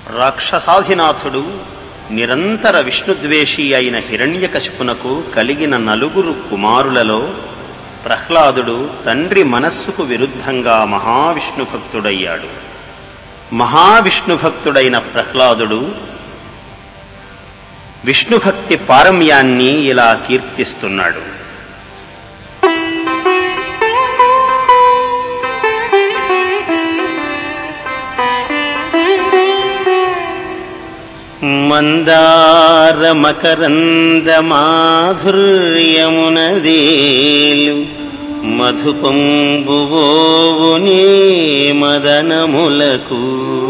రాక్షసాధినాథుడు నిరంతర విష్ణుద్వేషి అయిన హిరణ్యకశిపునకు కలిగిన నలుగురు కుమారులలో ప్రహ్లాదుడు తండ్రి మనస్సుకు విరుద్ధంగా మహావిష్ణు భక్తుడయ్యాడు మహావిష్ణు భక్తుడైన ప్రహ్లాదుడు విష్ణుభక్తి పారమ్యాన్ని ఇలా కీర్తిస్తున్నాడు మందార మకరంద మాధుర్యమునదేలు మధుపంబువోవునే మదనములకు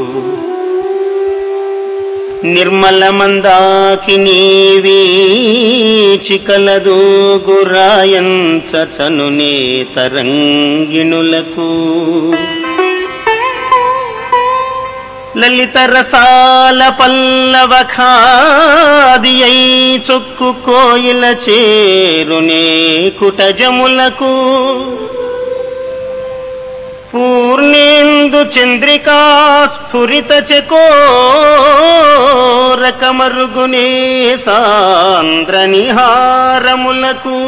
నిర్మల మందాకిని వీచికలదు గురాయంచనునే తరంగిణులకు లలిత రసాల పల్లవ ఖాదియై చొక్కు కోయిల చేరునే కుటజములకు పూర్ణేందు చంద్రికా స్ఫురిత చకోరకమరుగునే సాంద్ర నిహారములకు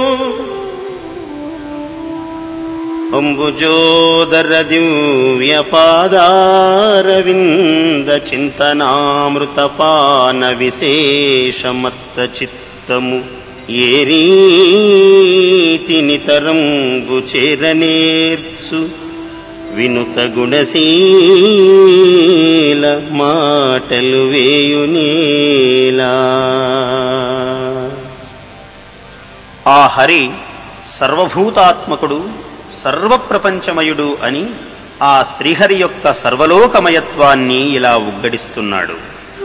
అంబుజోదర దివ్య పాదారవింద చింతనామృతపాన విశేషమత్త చిత్తము ఏ రీతి నితరంబు చేరనేర్చు వినుత గుణశీల మాటలు వేయునేలా ఆ హరి సర్వభూతాత్మకుడు సర్వప్రపంచమయుడు అని ఆ శ్రీహరి యొక్క సర్వలోకమయత్వాన్ని ఇలా ఉగ్గడిస్తున్నాడు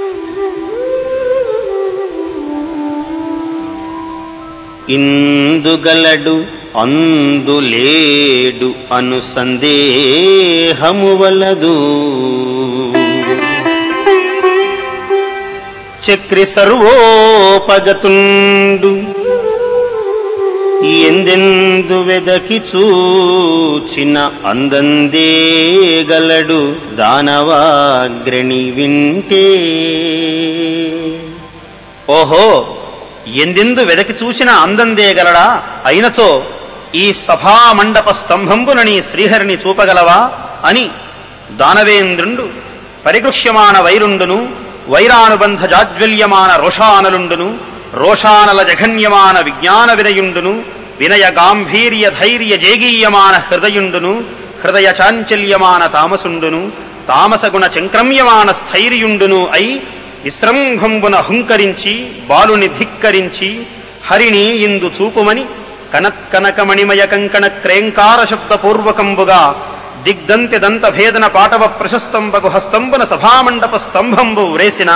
ఇందుగలడు అందులేడు అను సందేహము వలదు చక్రి సర్వోపగతుండు ఎందెందు వెదకి చూచిన అందందేగలడు దానవాగ్రణి వింటే ఓహో ఎందెందు వెదకి చూసిన అందందేగలడా అయినచో ఈ సభామండప స్తంభంబున నీ శ్రీహరిని చూపగలవా అని దానవేంద్రుండు పరిగృహ్యమాన వైరుండును వైరానుబంధ జాజ్వల్యమాన రోషానలుండును రోషానల జఘన్యమాన విజ్ఞాన వినయుండును వినయ గాంభీర్య ధైర్య జేగీయమాన హృదయుండును హృదయ చాంచల్యమాన తామసుండును తామసగుణ చంక్రమ్యమాన స్థైర్యుండును అయి విశ్రంభంబున హుంకరించి బాలుని ధిక్కరించి హరిని ఇందు చూపుమని కనత్కనకమణిమయ కంకణ క్రేంకార శబ్దపూర్వకంబుగా దిగ్దంతి దంత భేదన పాటవ ప్రశస్తంబగు హస్తంబున సభామండప స్తంభంబు వ్రేసిన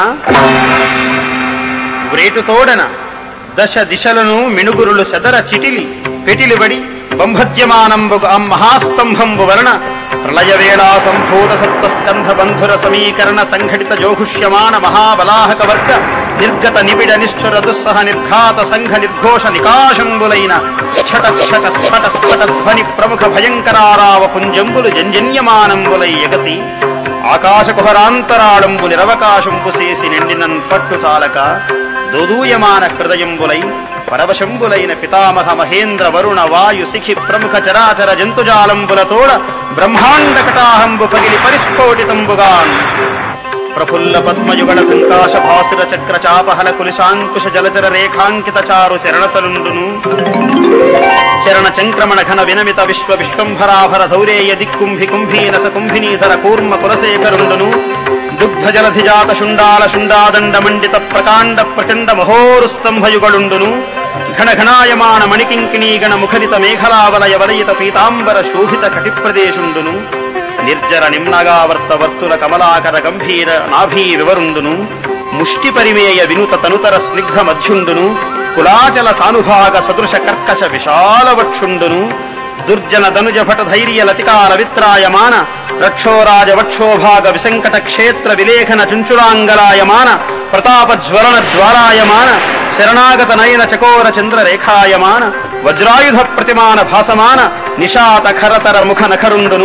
వ్రేటుతోడన దశ దిశలను మినుగురులు సెదర చిటిలి పెటిలిబడి బంభద్యమానంబుగు ఆ మహాస్తంభంబు వలన ప్రళయవేళా సంభూత సప్తస్కంధ బంధుర సమీకరణ సంఘటిత జోఘుష్యమాన మహాబలాహక వర్గ నిర్గత నిబిడ నిష్ఠుర దుస్సహ నిర్ఘాత సంఘ నిర్ఘోష నికాశంబులైన క్షట క్షట స్ఫట స్ఫట ధ్వని ప్రముఖ భయంకరారావ పుంజంబులు జంజన్యమానంబులై ఎగసి ఆకాశకుహరాంతరాళంబు నిరవకాశంబు చేసి నిండినన్ పట్టు చాలక దోదూయమాన హృదయంబులై పరవశంబులైన పితామహ మహేంద్ర వరుణ వాయు శిఖి ప్రముఖ చరాచర జంతుజాలంబులతోడ బ్రహ్మాండ కటాహంబు పగిలి పరిస్ఫోటితంబుగాన్ ప్రఫుల్ల పద్మయుగళ సంకాశ భాసుర చక్ర చాపహల కులిశాంకుశ జలచర రేఖాంకిత చారు చరణతలుండును చరణ చంక్రమణ ఘన వినమిత విశ్వ విశ్వంభరాభర ధౌరేయ దిక్కుంభి కుంభీనస కుంభినీధర కూర్మ కులశేఖరుండును దుగ్ధ జలధిజాత శుండాల శుండాదండ మండిత ప్రకాండ ప్రచండ మహోరుస్తంభయుగళుండును ఘన ఘనాయమాన మణికింకిణీ గణ ముఖరిత మేఘలావలయ వలయిత పీతాంబర శోభిత కటిప్రదేశుండును నిర్జర నిమ్నగావర్త వర్తుల కమలాకర గంభీర నాభీ వివరుండును ముష్టి పరిమేయ వినుత తనుతర స్నిగ్ధ మధ్యుండును కులాచల సానుభాగ సదృశ కర్కశ విశాలవక్షుండును దుర్జన దనుజ భట ధైర్య లతికాల విత్రాయమాన రక్షోరాజ వక్షోభాగ విసంకట క్షేత్ర విలేఖన చుంచురాంగలాయమాన ప్రతాప జ్వలన జ్వాలాయమాన శరణాగత నయన చకోర చంద్ర రేఖాయమాన వజ్రాయుధ ప్రతిమాన భాసమాన నిశాత ఖరతర ముఖ నఖరుండును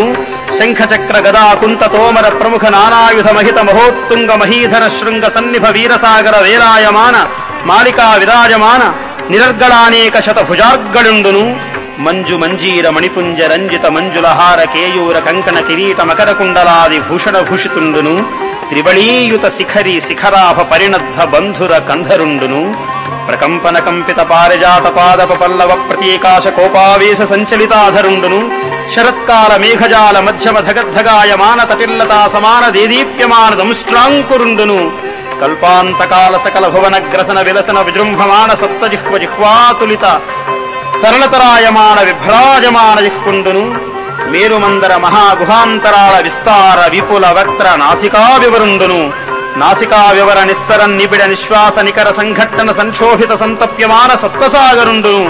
శంఖచక్ర గదా కుంత తోమర ప్రముఖ నానాయుధ మహిత మహోత్తుంగ మహీధర శృంగ సన్నిభ వీరసాగర వేలాయమాన మాలికా విరాజమాన నిరర్గళానేక శత భుజార్గళుండును మంజు మంజీర మణిపుంజ రంజిత మంజులహార కేయూర కంకణ కిరీట మకర కుండలాది భూషణ భూషితుండును త్రివళీయుత శిఖరి శిఖరాభ పరిణద్ధ బంధుర కంధరుండును ప్రకంపన కంపిత పారిజాత పాదప పల్లవ ప్రతీకాశ కోపావేశ సంచలితాధరుండును శరత్కాల మేఘజాల మధ్యమ ధగద్ధగాయమాన తటిల్లతా సమాన దేదీప్యమాన దంష్ట్రాంకురుండును కల్పాంతకాల సకల భువన గ్రసన విలసన విజృంభమాన సప్తజిహ్వ జిహ్వాతులిత తరళతరాయమాన విభ్రాజమాన జిహ్కుండును మేరుమందర మహాగుహాంతరాల విస్తార విపుల వక్ర నాసికా వివరుండును నాసికా వివర నిస్సర నిబిడ నిశ్వాస నికర సంఘట్టన సంక్షోభిత సంతప్యమాన సప్తసాగరుండును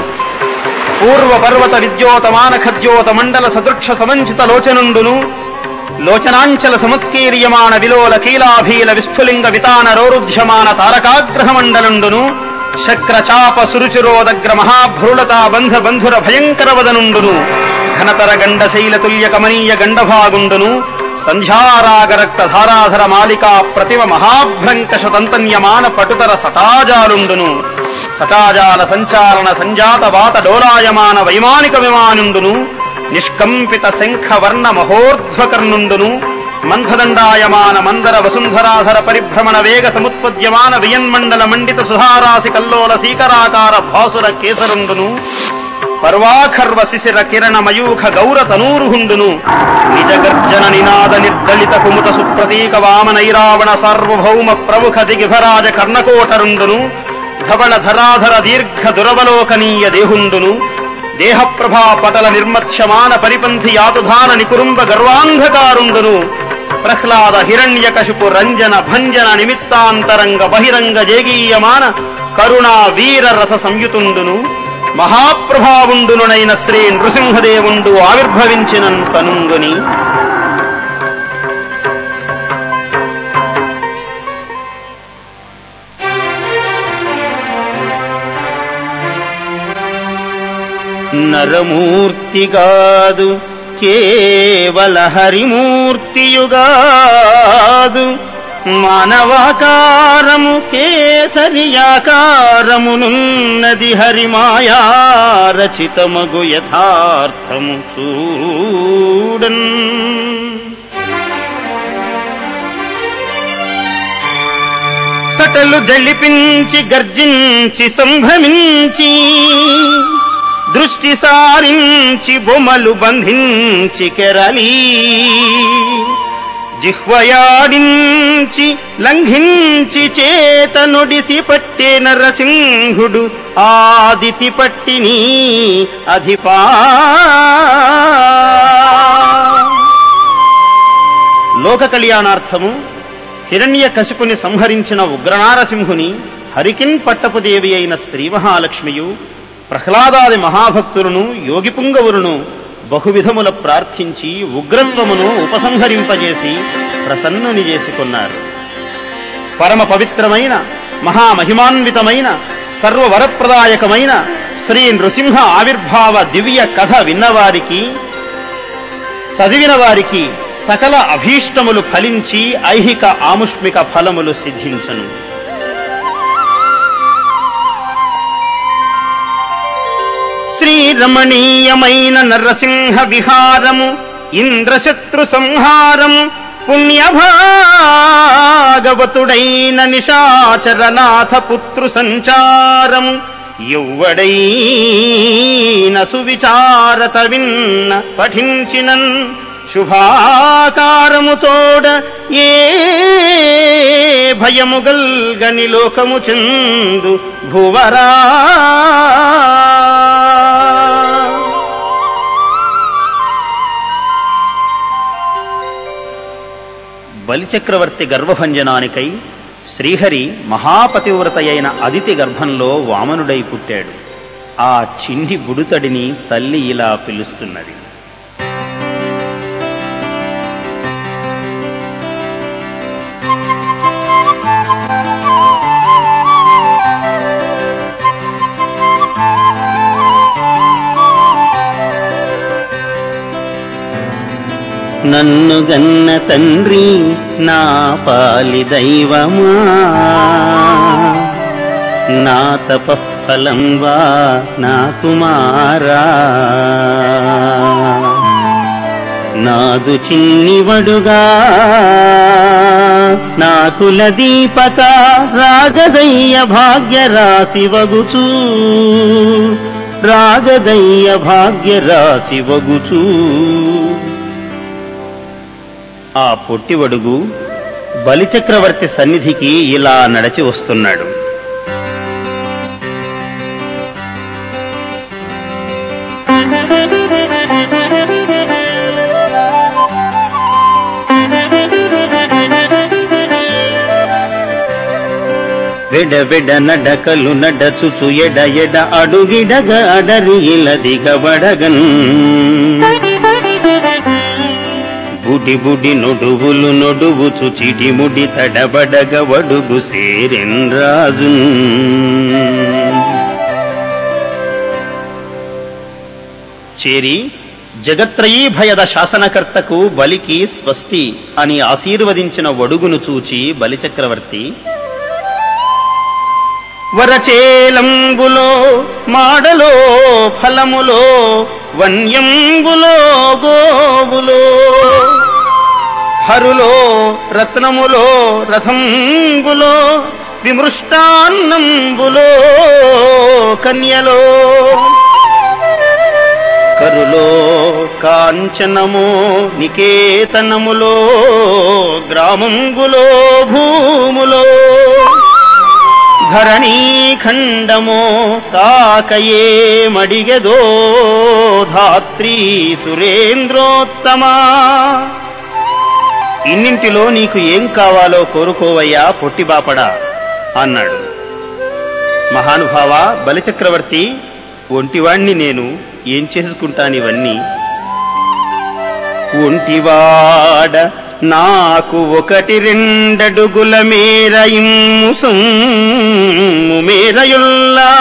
పూర్వ పర్వత విద్యోతమాన ఖద్యోత మండల సదృక్ష సమంచిత లోచనుండును లోచనాంచల సముత్కీర్యమాన విలోల కీలాభీల విస్ఫులింగ వితాన రౌరుధ్యమాన తారకాగ్రహ మండలుండును శక్ర చాప సురుచిరోదగ్ర మహాభ్రులత బంధ బంధుర భయంకర వదనుండును ఘనతర గండ శైల తుల్య కమనీయ గండభాగుండును సంధ్యారాగ రక్త ధారాధర మాలికా ప్రతిమ మహాభ్రంకష తంతన్యమాన పటుతర సటాజాలుండును సటాజాల సంచాలన సంజాత వాత డోలాయమాన వైమానిక విమానుండును నిష్కంపిత శంఖ వర్ణ మహోర్ధ్వకర్ణుండును మంథదండాయమాన మందర వసుంధరాధర పరిభ్రమణ వేగ సముత్పద్యమాన వియన్మండల మండిత సుధారాసి కల్లోల సీకరాకార భాసుర కేసరుండును పర్వాఖర్వ శిశిర కిరణ మయూఖ గౌర తనూరుహుండును నిజ గర్జన నినాద నిర్దళిత కుముత సుప్రతీక వామనైరావణ సార్వభౌమ ప్రముఖ దిగిభరాజ కర్ణకోటరుండును ధవళ ధరాధర దీర్ఘ దురవలోకనీయ దేహుండును దేహప్రభా పటల నిర్మత్స్యమాన పరిపంథి యాతుధాన నికురుంబ గర్వాంధకారుండును ప్రహ్లాద హిరణ్యకశిపు రంజన భంజన నిమిత్తాంతరంగ బహిరంగ జేగీయమాన కరుణా వీర రస సంయుతుండును మహాప్రభావుండునునైన శ్రీ నృసింహదేవుండు ఆవిర్భవించినన్ కనుంగుని నరమూర్తిగాదు కేవల హరిమూర్తియుగాదు మానవాకారము కేసరియాకారమునున్నది హరిమాయా రచితమగు యథార్థము చూడన్ సటలు జలిపించి గర్జించి సంభ్రమించి దృష్టి సారించి బొమ్మలు బంధించి కెరలి జిహ్వయాడించి లంఘించి చేత నొడిసి పట్టే నరసింహుడు ఆదితి పట్టిని అధిపా లోక కళ్యాణార్థము హిరణ్య కశిపుని సంహరించిన ఉగ్రనారసింహుని హరికిన్ పట్టపుదేవి అయిన శ్రీ మహాలక్ష్మియు ప్రహ్లాదాది మహాభక్తులను యోగిపుంగవులను బహువిధముల ప్రార్థించి ఉగ్రత్వమును ఉపసంహరింపజేసి ప్రసన్నుని చేసుకున్నారు పరమ పవిత్రమైన మహామహిమాన్వితమైన సర్వవరప్రదాయకమైన శ్రీ నృసింహ ఆవిర్భావ దివ్య కథ విన్నవారికి చదివిన వారికి సకల అభీష్టములు ఫలించి ఐహిక ఆముష్మిక ఫలములు సిద్ధించను శ్రీరమణీయమైన నరసింహ విహారము ఇంద్రశత్రు సంహారము పుణ్యభాగవతుడైన నిశాచరనాథ పుత్రు సంచారము ఎవ్వడైన సువిచారత విన్న పఠించినన్ శుభాకారముతోడ ఏ భయము గల్గని లోకము చందు భువరా బలిచక్రవర్తి గర్భభంజనానికై శ్రీహరి మహాపతివ్రతయైన అదితి గర్భంలో వామనుడై పుట్టాడు ఆ చిన్ని బుడుతడిని తల్లి ఇలా పిలుస్తున్నది నన్ను గన్న తండ్రి నా పాలి దైవమా నా తపఫలం వా నా కుమారా నాదు చిన్నివడుగా నా కుల దీపక రాగదయ్య భాగ్య రాశి వగుచూ రాగదయ్య భాగ్య రాశి వగుచూ ఆ పొట్టివడుగు బలిచక్రవర్తి సన్నిధికి ఇలా నడచి వస్తున్నాడు వెడ వెడ నడకలు నడచుచు ఎడ ఎడ అడుగిడగ అడరి ఇలదిగబడగన్ బుడి బుడి నొడువులు నొడువుచు చిటిముడి తడబడగ వడుగు సేరెన్ రాజు చేరి జగత్రయీ భయద శాసనకర్తకు బలికి స్వస్తి అని ఆశీర్వదించిన వడుగును చూచి బలిచక్రవర్తి వరచేలంబులో మాడలో ఫలములో వన్యంబులో గోవులో హరులో రత్నములో రథంబులో విమృష్టాన్నంబులో కన్యలో కరులో కాంచనము నికేతనములో గ్రామంబులో భూములో ధరణీ ఖండమో కాకయే మడిగెదో ధాత్రీ సురేంద్రోత్తమా ఇన్నింటిలో నీకు ఏం కావాలో కోరుకోవయ్యా పొట్టిబాపడా అన్నాడు మహానుభావ బలిచక్రవర్తి ఒంటివాణ్ణి నేను ఏం చేసుకుంటానివన్నీ ఒంటివాడ నాకు ఒకటి రెండడుగుల మేర ఇమ్ము సొమ్ము మేరయుల్లా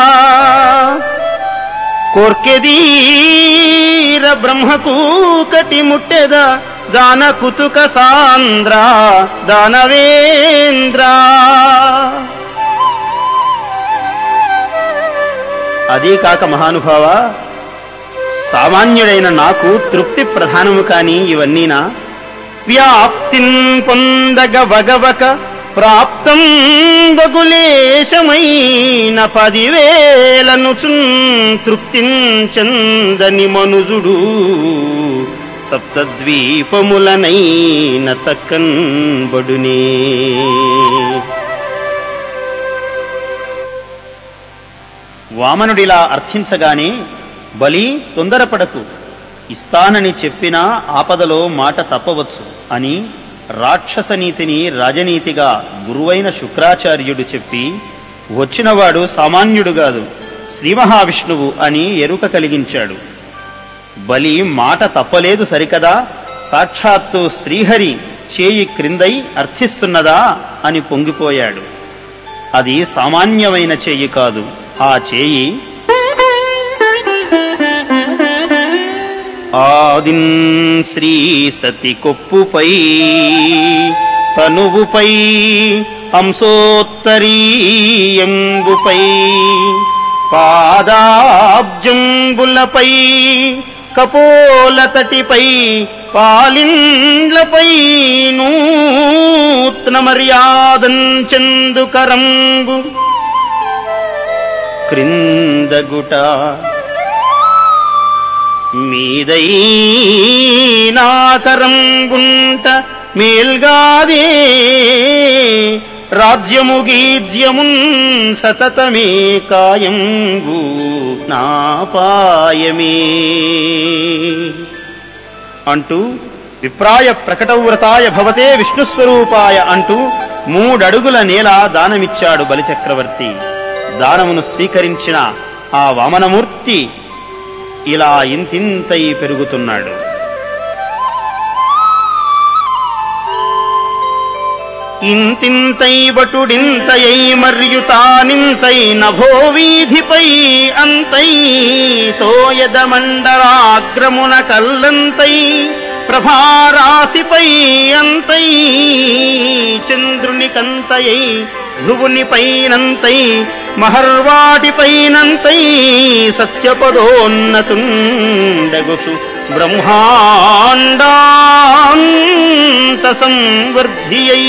కోర్కెదీర బ్రహ్మకు కటి ముట్టెద దాన కుతుక సాంద్ర దానవేంద్ర అదీ కాక మహానుభావ సామాన్యుడైన నాకు తృప్తి ప్రధానము కాని ఇవన్నీనా వ్యాప్తిన్ పొందగ వగవక ప్రాప్తం బగులేశమైన పదివేలను తృప్తించందని మనుజుడు సప్తద్వీపములనైన చక్కన్ బడునే వామనుడిలా అర్థించగానే బలి తొందరపడకు ఇస్తానని చెప్పినా ఆపదలో మాట తప్పవచ్చు అని రాక్షస నీతిని రాజనీతిగా గురువైన శుక్రాచార్యుడు చెప్పి వచ్చినవాడు సామాన్యుడు కాదు శ్రీ మహావిష్ణువు అని ఎరుక కలిగించాడు బలి మాట తప్పలేదు సరికదా సాక్షాత్తు శ్రీహరి చేయి క్రిందై అర్థిస్తున్నదా అని పొంగిపోయాడు అది సామాన్యమైన చేయి కాదు ఆ చేయి ఆదిన్ శ్రీ సతి కొప్పుపై తనువుపై హంసోత్తరీయంబుపై పాదాబ్జంబులపై కపోలతటిపై పాలిండ్లపై నూత్న మర్యాదంచెందు కరంబు క్రిందగుట మీదైనాకరంగుంట మేల్గాదే రాజ్యము గీజ్యమున్ సతతమే కాయంగు నాపాయమే అంటూ విప్రాయ ప్రకటవ్రతాయ భవతే విష్ణుస్వరూపాయ అంటూ మూడడుగుల నేల దానమిచ్చాడు బలిచక్రవర్తి దానమును స్వీకరించిన ఆ వామనమూర్తి ఇలా ఇంతింతై పెరుగుతున్నాడు ఇంతింతై బటుడింతయై మర్యుతానింతై నభో వీధిపై అంతై తోయద మండలాగ్రమున కల్లంతై ప్రభారాశిపై అంతై చంద్రుని కంతయై ధ్రువుని పైనంతై మహర్వాటిపైనంతై సత్యపదోన్నతుండగుచు బ్రహ్మాండాంత సంవర్ధియై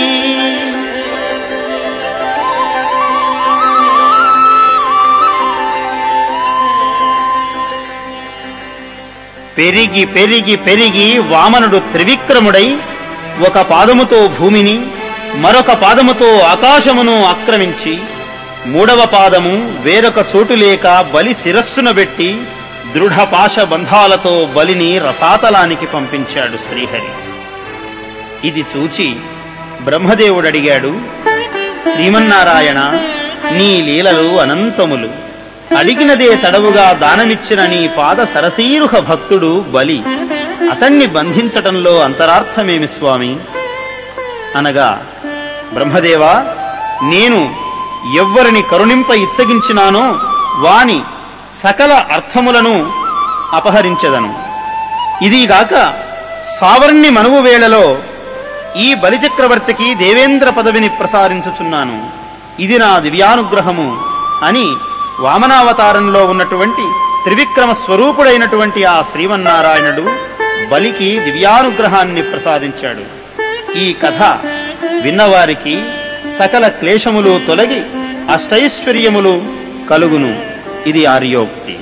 పెరిగి పెరిగి పెరిగి వామనుడు త్రివిక్రముడై ఒక పాదముతో భూమిని మరొక పాదముతో ఆకాశమును ఆక్రమించి మూడవ పాదము వేరొక చోటు లేక బలి శిరస్సున పెట్టి దృఢపాశ బంధాలతో బలిని రసాతలానికి పంపించాడు శ్రీహరి ఇది చూచి బ్రహ్మదేవుడు అడిగాడు శ్రీమన్నారాయణ నీ లీలలు అనంతములు అడిగినదే తడవుగా దానమిచ్చిన నీ పాద సరసీరుహ భక్తుడు బలి అతన్ని బంధించటంలో అంతరార్థమేమి స్వామి అనగా బ్రహ్మదేవా నేను ఎవ్వరిని కరుణింప ఇచ్చగించినానో వాని సకల అర్థములను అపహరించెదను ఇదిగాక సావర్ణి మనువు వేళలో ఈ బలిచక్రవర్తికి దేవేంద్ర పదవిని ప్రసారించుచున్నాను ఇది నా దివ్యానుగ్రహము అని వామనావతారంలో ఉన్నటువంటి త్రివిక్రమ స్వరూపుడైనటువంటి ఆ శ్రీమన్నారాయణుడు బలికి దివ్యానుగ్రహాన్ని ప్రసాదించాడు ఈ కథ విన్నవారికి సకల క్లేశములు తొలగి అష్టైశ్వర్యములు కలుగును ఇది ఆర్యోక్తి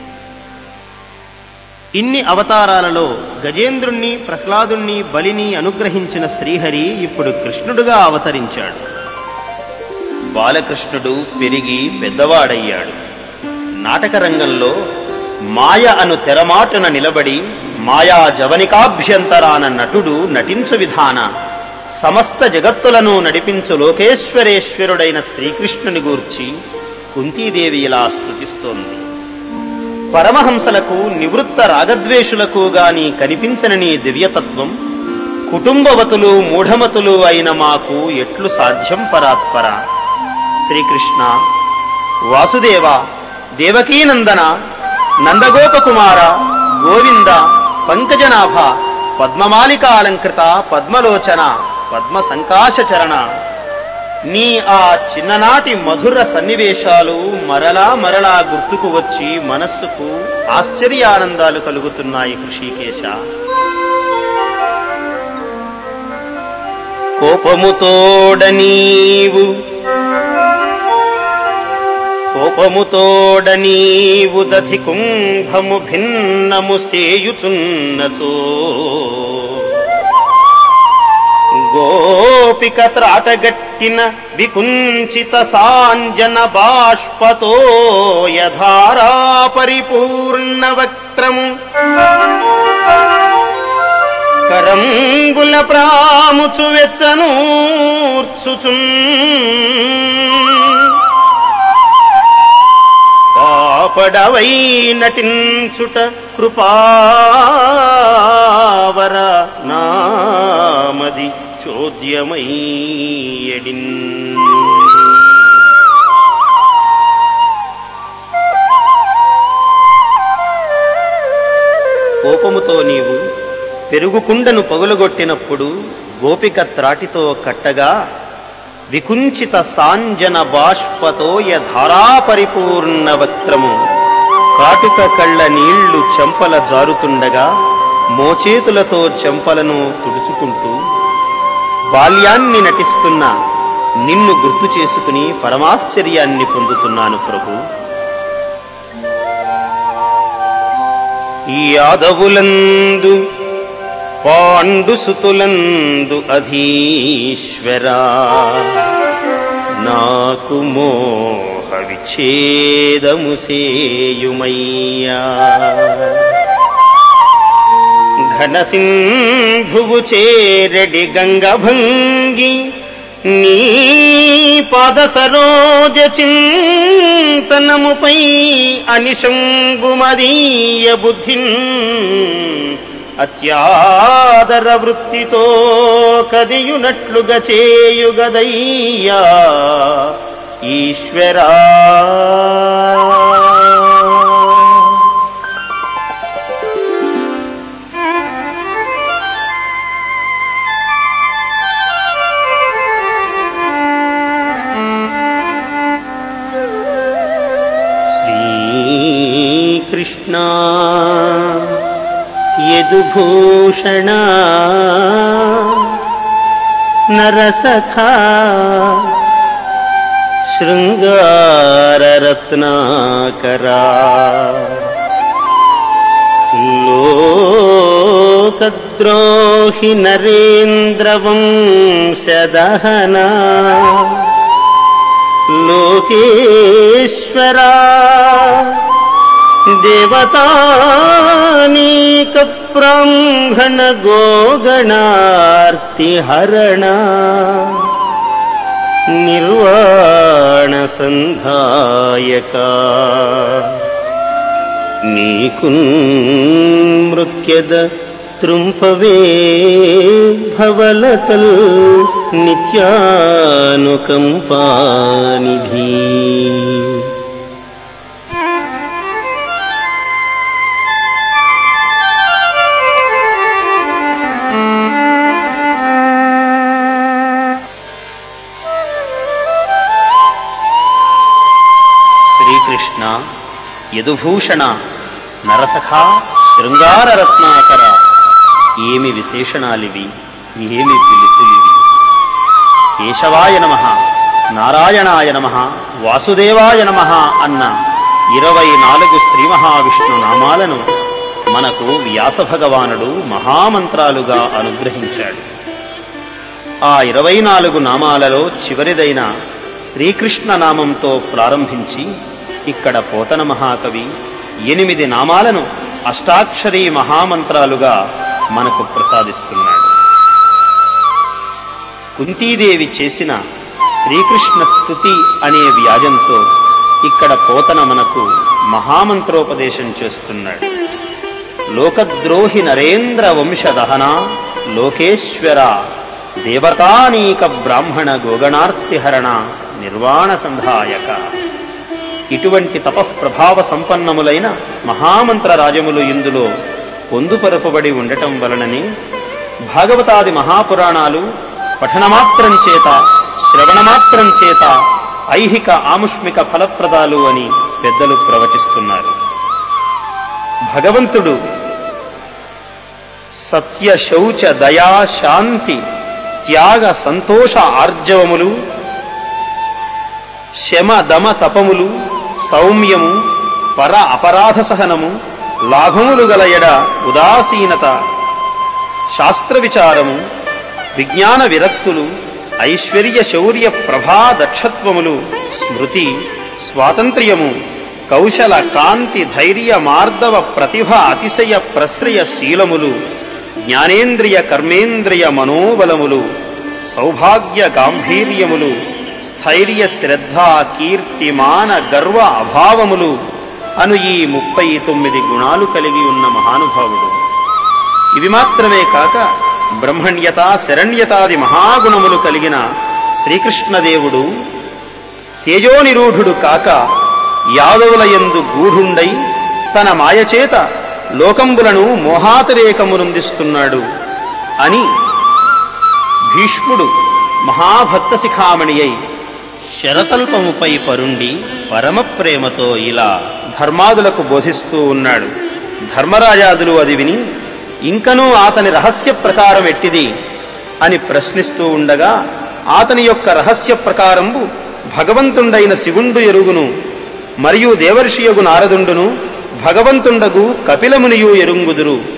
ఇన్ని అవతారాలలో గజేంద్రుణ్ణి ప్రహ్లాదుణ్ణి బలిని అనుగ్రహించిన శ్రీహరి ఇప్పుడు కృష్ణుడుగా అవతరించాడు బాలకృష్ణుడు పెరిగి పెద్దవాడయ్యాడు నాటక రంగంలో మాయ అను తెరమాటున నిలబడి మాయా జవనికాభ్యంతరాన నటుడు నటించు విధాన సమస్త జగత్తులను నడిపించు లోకేశ్వరేశ్వరుడైన శ్రీకృష్ణుని గూర్చి కుంతీదేవి ఇలా స్తుతిస్తోంది పరమహంసలకు నివృత్త రాగద్వేషులకు గాని కనిపించని నీ దివ్యతత్వం కుటుంబవతులు మూఢమతులు అయిన మాకు ఎట్లు సాధ్యం పరాత్పర శ్రీకృష్ణ వాసుదేవ దేవకీనందన నందగోపకుమార గోవింద పంకజనాభ పద్మమాలికాలంకృత పద్మలోచన పద్మ సంకాశచరణ నీ ఆ చిన్ననాటి మధుర సన్నివేశాలు మరలా మరలా గుర్తుకు వచ్చి మనస్సుకు ఆశ్చర్యానందాలు కలుగుతున్నాయి కృషికేశ కోపముతోడ నీవు కోపముతోడ నీవు దధి కుంభము భిన్నము సేయుచున్నచో గోపిక త్రాటగట్టిన వికుంచిత సాంజన బాష్పతో యధారా పరిపూర్ణ వక్త్రము కరంగుల ప్రాముచు వెచ్చనూర్చుచున్ కాపడవై నటించుట కృపావర నామది చోద్యమయ్యడిన్ కోపముతో నీవు పెరుగుకుండను పగులగొట్టినప్పుడు గోపిక త్రాటితో కట్టగా వికుంచిత సాంజన బాష్పతోయ ధారాపరిపూర్ణ వక్త్రము కాటుక కళ్ళ నీళ్లు చెంపల జారుతుండగా మోచేతులతో చెంపలను తుడుచుకుంటూ బాల్యాన్ని నటిస్తున్న నిన్ను గుర్తు చేసుకుని పరమాశ్చర్యాన్ని పొందుతున్నాను ప్రభు యాదవులందు పాండు సుతులందు అధీశ్వరా నాకు మోహ విచ్ఛేదము సేయుమయ్యా ఘన సింధువు చేరడి గంగభంగి నీ పాద సరోజ చింతనముపై అనిశంగుమదీయ బుద్ధిన్ అత్యాదర వృత్తితో కదియునట్లుగా చేయుగదయ్యా ఈశ్వరా యదుభూషణ నరసఖా శృంగారరత్నాకరా లోకద్రోహి నరేంద్రవంశదహనా లోకేశ్వరా దేవతానీక బ్రాహ్మణ గోగణార్తిహరణ నిర్వాణ సంధాయక నీకు మృక్యద త్రుంపవే భవలతల్ నిత్యానుకంపానిధి శ్రీకృష్ణ యదుభూషణ నరసఖ శృంగార రత్నాకర ఏమి విశేషణాలివి ఏమి పిలుపులివి కేశవాయ నమ నారాయణాయ నమ వాసుదేవాయ నమ అన్న ఇరవై నాలుగు శ్రీ మహావిష్ణు నామాలను మనకు వ్యాస భగవానుడు మహామంత్రాలుగా అనుగ్రహించాడు ఆ ఇరవై నాలుగు నామాలలో చివరిదైన శ్రీకృష్ణ నామంతో ప్రారంభించి ఇక్కడ పోతన మహాకవి ఎనిమిది నామాలను అష్టాక్షరీ మహామంత్రాలుగా మనకు ప్రసాదిస్తున్నాడు కుంతీదేవి చేసిన శ్రీకృష్ణ స్థుతి అనే వ్యాజంతో ఇక్కడ పోతన మనకు మహామంత్రోపదేశం చేస్తున్నాడు లోకద్రోహి నరేంద్ర వంశదహన లోకేశ్వర దేవతానీక బ్రాహ్మణ గోగణార్తిహరణ నిర్వాణ సంధాయక ఇటువంటి తపఃప్రభావ సంపన్నములైన మహామంత్ర రాజములు ఇందులో పొందుపరపబడి ఉండటం వలననే భాగవతాది మహాపురాణాలు పఠనమాత్రం చేత శ్రవణమాత్రం చేత ఐహిక ఆముష్మిక ఫలప్రదాలు అని పెద్దలు ప్రవచిస్తున్నారు భగవంతుడు సత్య శౌచ దయా శాంతి త్యాగ సంతోష ఆర్జవములు శమ దమ తపములు సౌమ్యము పర అపరాధ సహనము లాభములు గల ఎడ ఉదాసీనత శాస్త్ర విచారము విజ్ఞాన విరక్తులు ఐశ్వర్య శౌర్య ప్రభా దక్షత్వములు స్మృతి స్వాతంత్ర్యము కౌశల కాంతి ధైర్య మార్దవ ప్రతిభ అతిశయ ప్రశ్రయ శీలములు జ్ఞానేంద్రియ కర్మేంద్రియ మనోబలములు సౌభాగ్య గాంభీర్యములు స్థైర్య శ్రద్ధ కీర్తి మాన గర్వ అభావములు అను ఈ ముప్పై తొమ్మిది గుణాలు కలిగి ఉన్న మహానుభావుడు ఇవి మాత్రమే కాక బ్రహ్మణ్యత శరణ్యతాది మహాగుణములు కలిగిన శ్రీకృష్ణదేవుడు తేజోనిరూఢుడు కాక యాదవులయందు గూఢుండై తన మాయచేత లోకంబులను మోహాతిరేకమునందిస్తున్నాడు అని భీష్ముడు మహాభక్త శిఖామణి అయి శరతల్పముపై పరుండి పరమ ప్రేమతో ఇలా ధర్మాదులకు బోధిస్తూ ఉన్నాడు ధర్మరాజాదులు అది విని ఇంకనూ అతని రహస్య ప్రకారం ఎట్టిది అని ప్రశ్నిస్తూ ఉండగా అతని యొక్క రహస్య ప్రకారంబు భగవంతుండైన శివుండు ఎరుగును మరియు దేవర్షియగు నారదుండును భగవంతుండగు కపిలమునియు ఎరుంగుదురు